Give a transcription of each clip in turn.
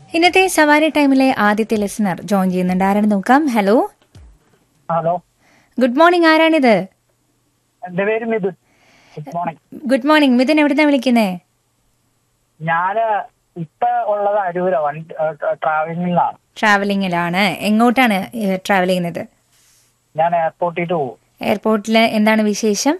ഇന്നത്തെ സവാരി ടൈമിലെ ആദ്യത്തെ ലിസണർ ജോയിൻ ചെയ്യുന്നുണ്ട് ആരാണ് നോക്കാം ഹലോ ഹലോ ഗുഡ് മോർണിംഗ് ആരാണിത് എന്റെ പേര് Mithun good morning good morning Mithun എവിടുന്നാ വിളിക്കുന്നേ ഞാന് ഇപ്പൊ ഉള്ളത് അരൂര വണ്ടി ട്രാവലിംഗിലാണ് ട്രാവലിംഗിലാണ് എങ്ങോട്ടാണ് ട്രാവൽ ചെയ്യുന്നത് ഞാൻ എയർപോർട്ടിൽ പോകും എയർപോർട്ടിൽ എന്താണ് വിശേഷം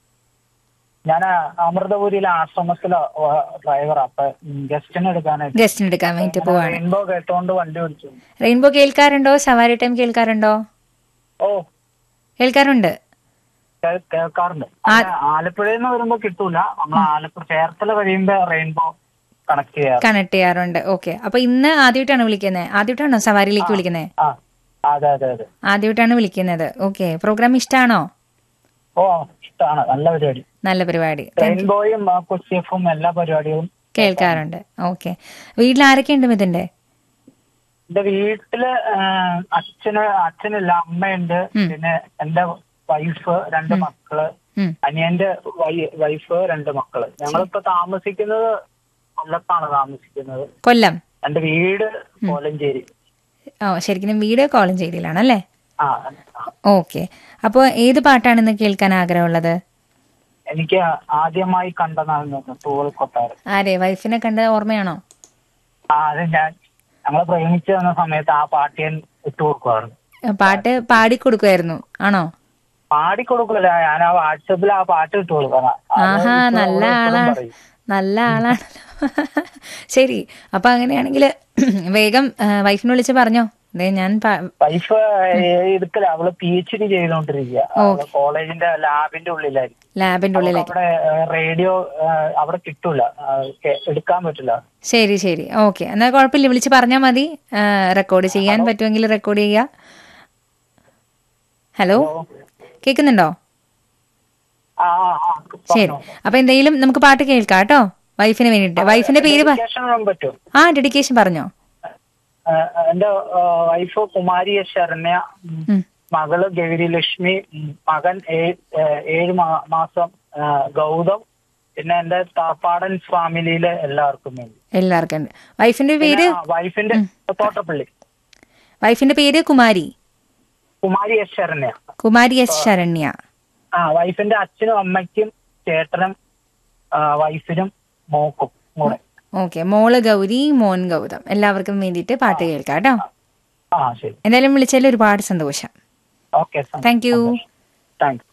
ഞാൻ അമൃതപുരിയിലെ ആശ്രമത്തിലെ ഡ്രൈവർ അപ്പൊ ഗസ്റ്റിനെ എടുക്കാനായിട്ട് ഗസ്റ്റിന് എടുക്കാൻ വേണ്ടി പോവാണ് റെയിൻബോ കേട്ടോണ്ട് വണ്ടി ഓടിച്ചു റെയിൻബോ കേൾക്കാറുണ്ടോ സവാരി ടൈം കേൾക്കാറുണ്ടോ ഓ കേൾക്കാറുണ്ട് കേ- കേൾക്കാറുണ്ട് പിന്നെ ആലപ്പുഴയിൽ നിന്ന് വരുമ്പോ കിട്ടൂല നമ്മൾ ആലപ്പുഴ ചേർത്തല കഴിയുമ്പോ റെയിൻബോ കണക്ട് ചെയ്യാറ് കണക്ട് ചെയ്യാറുണ്ട് ഓക്കെ അപ്പൊ ഇന്ന് ആദ്യമായിട്ടാണ് വിളിക്കുന്നത് ആദ്യമായിട്ടാണോ സവാരിയിലേക്ക് വിളിക്കുന്നത് ആ അതെ അതെ അതെ ആദ്യമായിട്ടാണ് വിളിക്കുന്നത് ഓക്കെ പ്രോഗ്രാം ഇഷ്ടമാണോ ഓ ഇഷ്ടമാണ് നല്ല പരിപാടി നല്ല പരിപാടി റെയിൻബോയും ആ, കൊച്ചി എഫും എല്ലാ പരിപാടികളും കേൾക്കാറുണ്ട് ഓക്കെ വീട്ടിൽ ആരൊക്കെ ഉണ്ട് മിഥുന്റെ എന്റെ വീട്ടില് ആ, അച്ഛന് അച്ഛനില്ല അമ്മയുണ്ട് പിന്നെ എന്റെ വൈഫ് രണ്ട് മക്കള് ഉം. അനിയന്റെ വൈ- വൈഫ് രണ്ട് മക്കള് ഞങ്ങളിപ്പോ താമസിക്കുന്നത് കൊല്ലത്താണ് താമസിക്കുന്നത് കൊല്ലം എന്റെ വീട് കോലഞ്ചേരി ഓ ശരിക്കും വീഡിയോ കോളും ചെയ്തില്ലാണല്ലേ ആ ഓക്കെ അപ്പോൾ ഏത് പാട്ടാണ് ഇന്ന് കേൾക്കാൻ ആഗ്രഹമുള്ളത് എനിക്ക് ആദ്യമായി കണ്ടതാണ് തൂവൽ കൊട്ടാരം ആരെ വൈഫിനെ കണ്ട ഓർമ്മയാണോ ആ അത് ഞാൻ ഞങ്ങളെ പ്രേമിച്ചു വന്ന സമയത്ത് ആ പാട്ട് ഞാൻ ഇട്ടു കൊടുക്കുവായിരുന്നു ആ, പാട്ട് പാടിക്കൊടുക്കുമായിരുന്നു ആണോ പാടിക്കൊടുക്കില്ല ഞാൻ ആ വാട്സപ്പിൽ ആ പാട്ട് ഇട്ടു കൊടുക്കണം അത് ആഹാ ഇപ്പൊ നല്ല അവള് എപ്പഴും ആളാണ് പറയും. നല്ല ആളാണല്ലോ ശരി അപ്പൊ അങ്ങനെയാണെങ്കിൽ വേഗം ആ, വൈഫിനെ വിളിച്ച് പറഞ്ഞോ ദേ ഞാൻ പ- വൈഫ് എടുക്കല അവള് പി എച്ച് ഡി ചെയ്തോണ്ടിരിക്കുക അവള് കോളേജിന്റെ ലാബിന്റെ ഉള്ളിലായിരിക്കും ലാബിന്റെ ഉള്ളിലേക്ക് അവിടെ റേഡിയോ അവിടെ കിട്ടൂല ആ, കെ- എടുക്കാൻ പറ്റില്ല ശരി ശരി ഓക്കെ എന്നാൽ കുഴപ്പമില്ല വിളിച്ച് പറഞ്ഞാൽ മതി റെക്കോർഡ് ചെയ്യാൻ പറ്റുമെങ്കിൽ റെക്കോർഡ് ചെയ്യുക ഹലോ കേൾക്കുന്നുണ്ടോ ആ ആ ആ ശരി അപ്പൊ എന്തെങ്കിലും നമുക്ക് പാട്ട് കേൾക്കാം കേട്ടോ വൈഫിന് വേണ്ടിട്ട് വൈഫിന്റെ പേര് പറ- Dedication ഇടാൻ പറ്റും ആ ഡെഡിക്കേഷൻ പറഞ്ഞോ ആ, എന്റെ വൈഫ് കുമാരി എസ് ശരണ്യ ഉം, ഉം. മകള് ഗൗരിലക്ഷ്മി ഉം, മകൻ ഏ- ഏ, ഏഴ് മാ- മാസം ആ, ഗൗതം പിന്നെ എന്റെ താപ്പാടൻ ഫാമിലിയിലെ എല്ലാവർക്കും വേണ്ടി എല്ലാവർക്കും ഉണ്ട് വൈഫിന്റെ പേര് പിന്നെ, ആ, വൈഫിന്റെ തോട്ടപ്പള്ളി വൈഫിന്റെ പേര് കുമാരി കുമാരി എസ് ശരണ്യ കുമാരി എസ് ശരണ്യ ആ വൈഫിന്റെ അച്ഛനും അമ്മയ്ക്കും ചേട്ടനും ആ, വൈഫിനും മോക്കും കൂടെ ഓക്കെ മോള് ഗൗരി മോൻ ഗൗതം എല്ലാവർക്കും വേണ്ടിയിട്ട് പാട്ട് കേൾക്കാം കേട്ടോ ആ ശരി എന്തായാലും വിളിച്ചതിൽ ഒരുപാട് സന്തോഷം ഓക്കെ താങ്ക് യു താങ്ക്സ്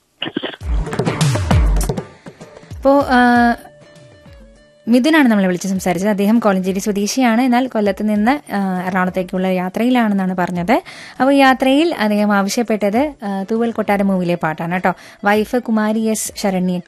അപ്പോൾ മിഥുനാണ് നമ്മളെ വിളിച്ച് സംസാരിച്ചത് അദ്ദേഹം കോലഞ്ചേരി സ്വദേശിയാണ് എന്നാൽ കൊല്ലത്ത് നിന്ന് ആ, എറണാകുളത്തേക്കുള്ള യാത്രയിലാണെന്നാണ് പറഞ്ഞത് അപ്പോൾ യാത്രയിൽ അദ്ദേഹം ആവശ്യപ്പെട്ടത് ആ, തൂവൽ കൊട്ടാരം മൂവിലെ പാട്ടാണ് കേട്ടോ വൈഫ് കുമാരി എസ് ശരണ്യ